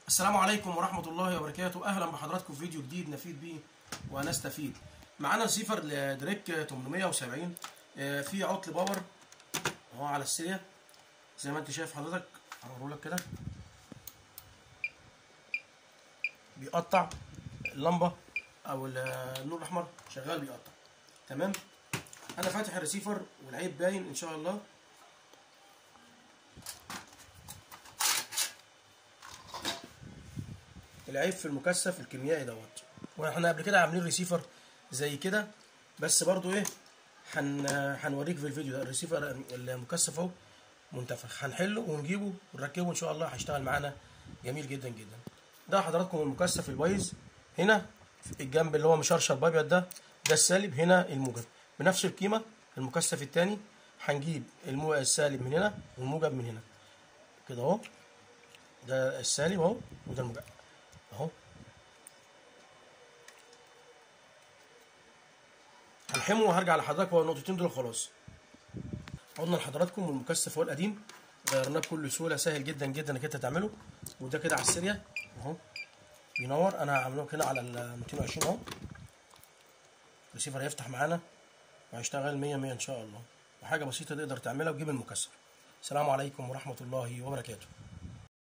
السلام عليكم ورحمة الله وبركاته أهلا بحضراتكم في فيديو جديد نفيد بيه ونستفيد معانا ريسيفر لدريك 870 آه، في عطل باور اهو على السريع زي ما انت شايف حضرتك هوريهولك كده بيقطع اللمبة أو النور الأحمر شغال بيقطع تمام أنا فاتح الريسيفر والعيب باين إن شاء الله العيب في المكثف الكيميائي دوت واحنا قبل كده عاملين ريسيفر زي كده بس برضو ايه هن هنوريك في الفيديو ده الريسيفر المكثف اهو منتفخ هنحله ونجيبه ونركبه ان شاء الله هيشتغل معانا جميل جدا جدا ده حضراتكم المكثف البايظ هنا في الجنب اللي هو مشرشر بابيض ده ده السالب هنا الموجب بنفس القيمه المكثف الثاني هنجيب المو... السالب من هنا والموجب من هنا كده اهو ده السالب اهو وده الموجب اهو هلحمه وهرجع لحضرتك هو النقطتين دول خلاص قلنا لحضراتكم المكثف هو القديم غيرناه بكل سهوله سهل جدا جدا انك انت تعمله وده كده على السريع اهو بينور انا هعمله كده على ال 220 اهو الريسيفر هيفتح معانا وهيشتغل 100 100 ان شاء الله وحاجه بسيطه تقدر تعملها وتجيب المكثف السلام عليكم ورحمه الله وبركاته